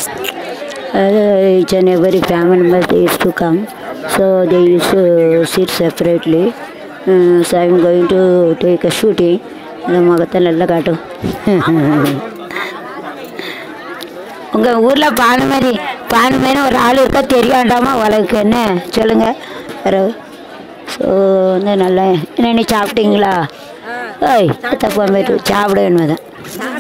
Uh, each and every family member they used to come. So they used to sit separately. Uh, so I'm going to take a shooting. இந்த முகத்தை நல்லா காட்டும் உங்கள் ஊரில் பானுமதி பானுமதினு ஒரு ஆள் இருக்கா தெரியாண்டாமா உலகுக்கு என்ன சொல்லுங்கள் வேறு ஸோ வந்து நல்லா என்ன நீ சாப்பிட்டீங்களா ஓய் தப்பா போயிட்டு சாப்பிட வேணும் தான்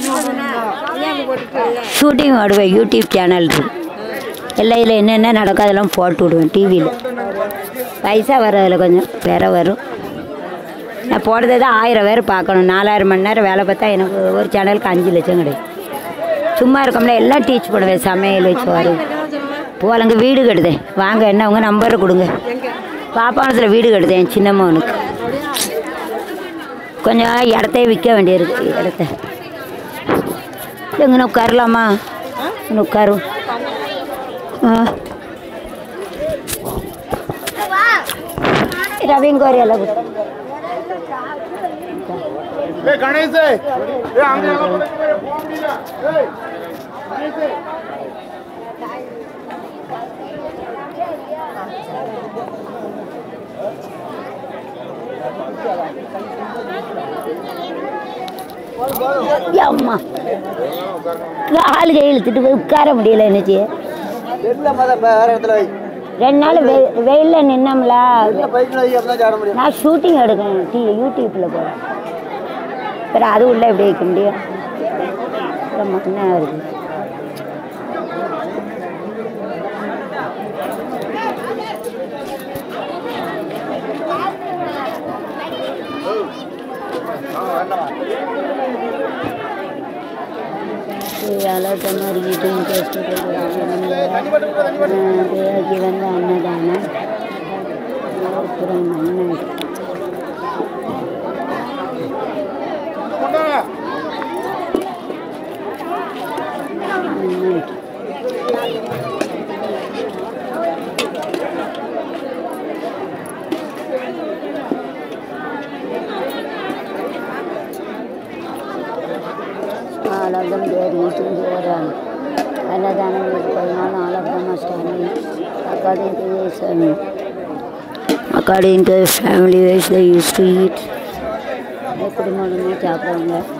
ஷூட்டிங் ஆடுவேன் யூடியூப் சேனல் இருக்கு எல்லாம் இதில் என்னென்ன நடக்கும் அதெல்லாம் போட்டு விடுவேன் டிவியில் பைசா வர்றதில் கொஞ்சம் வேற வரும் நான் போடுறது தான் ஆயிரம் பேர் பார்க்கணும் நாலாயிரம் மணி நேரம் வேலை பார்த்தா எனக்கு ஒரு சேனலுக்கு அஞ்சு லட்சம் கிடைக்கும் சும்மா இருக்கோம்ல எல்லாம் டீச் பண்ணுவேன் சமையல் வச்சு வரும் போலங்க வீடு கட்டுதேன் வாங்க என்ன உங்கள் நம்பரை கொடுங்க பாப்பானத்தில் வீடு கட்டுதேன் சின்னம்மனுக்கு கொஞ்சம் இடத்தையே விற்க வேண்டியிருக்கு இடத்த எங்கே உட்காரலாமா இங்கே உட்காரும் ஆ ரவிங்கோரி எல்லாம் கொடு. ஏய் கணேஷ் ஏய் அங்க எல்லாம் போக முடியல ஏய் அம்மா கால் கை இழுத்துட்டு போய் உட்கார முடியல என்னச்சு தெரியல மத வேற இடத்துல வை ரெண்டு நாள் வெ வெயிலில் நின்னோம்ல பைக்ல வை அப்பதான் சாட முடியும் நான் ஷூட்டிங் எடுக்கணும் டி யூடியூப்பில் போகிறேன் அப்புறம் அது உள்ளே எப்படி வைக்க முடியும் அப்புறம் என்ன வருது அலர்ட் மாதிரி யூடியூப் டெஸ்ட் தேவைக்கு வந்து அன்னதானம் அப்புறம் மண்ணு கொண்டாங்க மண்ணு all of them they are eating their um, annadhanam is going on, all of them are standing according to this um, according to the family ways they used to eat குடும்பமாக சாப்பிடுவாங்க